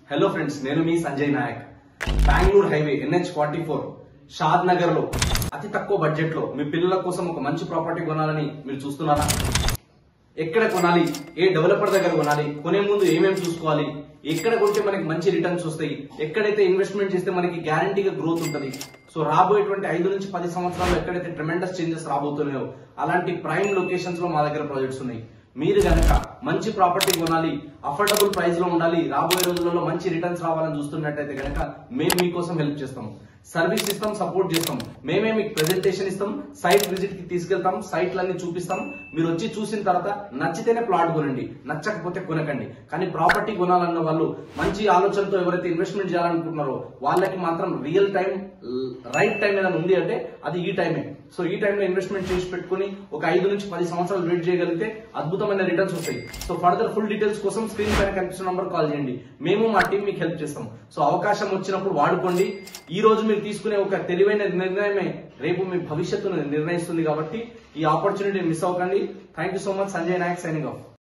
hello friends నేను మీ Sanjay Naik Bengaluru highway NH forty four Shadnagar లో అతి తక్కువ బడ్జెట్ లో మీ పిల్లల కోసం ఒక మంచి ప్రాపర్టీ కొనాలని మీరు చూస్తున్నారా ఎక్కడ కొనాలి ఏ డెవలపర్ దగ్గర కొనాలి కొనే ముందు ఏమేమి చూసుకోవాలి ఎక్కడ కొంటే మనకి మంచి రిటర్న్స్ వస్తాయి ఎక్కడైతే ఇన్వెస్ట్మెంట్ చేస్తే మనకి గ్యారంటీగా గ్రోత్ ఉంటుంది సో రాబోయేటువంటి ఐదు నుంచి పది సంవత్సరాలు ఎక్కడైతే ట్రెమెండస్ చేంజెస్ రాబోతున్నాయో అలాంటి ప్రైమ్ లొకేషన్స్ లో మా దగ్గర ప్రాజెక్ట్స్ ఉన్నాయి మీరు గనక మంచి ప్రాపర్టీ కొనాలి అఫోర్డబుల్ ప్రైస్ లో ఉండాలి రాబోయే రోజులలో మంచి రిటర్న్స్ రావాలని చూస్తున్నట్టయితే గనక మేము మీకోసం హెల్ప్ చేస్తాం సర్వీస్ ఇస్తాం సపోర్ట్ చేస్తాం మేమే మీకు ప్రెజెంటేషన్ ఇస్తాం సైట్ విజిట్ కి తీసుకెళ్తాం సైట్లన్నీ చూపిస్తాం మీరు వచ్చి చూసిన తర్వాత నచ్చితేనే ప్లాట్ కొనండి నచ్చకపోతే కొనకండి కానీ ప్రాపర్టీ కొనాలన్న వాళ్ళు మంచి ఆలోచనతో ఎవరైతే ఇన్వెస్ట్మెంట్ చేయాలనుకుంటున్నారో వాళ్ళకి మాత్రం రియల్ టైం రైట్ టైం ఏదైనా ఉంది అంటే అది ఈ టైమే సో ఈ టైంలో ఇన్వెస్ట్మెంట్ చేసి పెట్టుకుని ఒక ఐదు నుంచి పది సంవత్సరాలు వెయిట్ చేయగలిగితే అద్భుతమైన రిటర్న్స్ వస్తాయి సో ఫర్దర్ ఫుల్ డీటెయిల్స్ కోసం స్క్రీన్ పైన కనిపిస్తున్న నంబర్ కాల్ చేయండి మేము మా టీం మీకు హెల్ప్ చేస్తాం సో అవకాశం వచ్చినప్పుడు వాడుకోండి ఈ రోజు మీరు తీసుకునే ఒక తెలివైన నిర్ణయమే రేపు మీ భవిష్యత్తును నిర్ణయిస్తుంది కాబట్టి ఈ ఆపర్చునిటీ మిస్ అవ్వకండి thank you so much Sanjay Naik signing of